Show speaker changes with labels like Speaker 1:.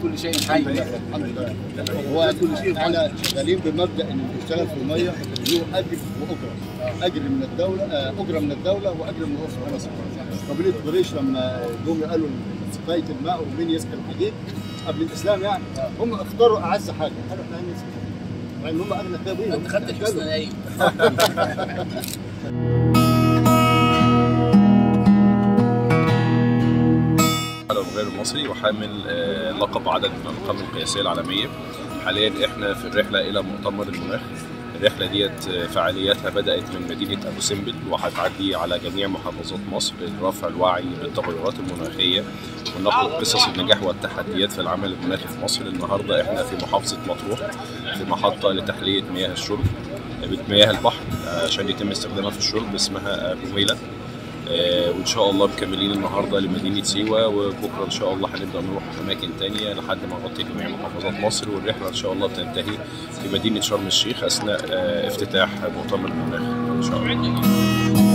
Speaker 1: كل شيء حي
Speaker 2: الحمد لله هو كل شيء احنا شغالين بمبدا ان اللي بيشتغل في الميه له اجر واجره اجر من الدوله آه، اجره من الدوله واجر من وسط مصر قبيله قريش لما جم قالوا سقايه الماء ومين يسقي الحديد قبل الاسلام يعني هم اختاروا اعز حاجه قالوا احنا هنسقي مع ان هم اغنى كتابين
Speaker 1: انت خدت الحسنى نايم
Speaker 3: على الغير المصري وحامل آه، لقب عدد من الارقام القياسيه العالميه حاليا احنا في الرحله الى مؤتمر المناخ الرحله ديت آه، فعالياتها بدات من مدينه ابو سمبل وهتعدي على جميع محافظات مصر لرفع الوعي بالتغيرات المناخيه ونقل قصص النجاح والتحديات في العمل المناخي في مصر النهارده احنا في محافظه مطروح في محطه لتحليه مياه الشرب مياه البحر آه، عشان يتم استخدامها في الشرب اسمها آه، بوميلا آه، وان شاء الله مكملين النهارده لمدينه سيوه وبكره ان شاء الله هنبدا نروح اماكن تانية لحد ما نغطي جميع محافظات مصر والرحله ان شاء الله بتنتهي في مدينه شرم الشيخ اثناء آه، افتتاح مؤتمر المناخ ان شاء الله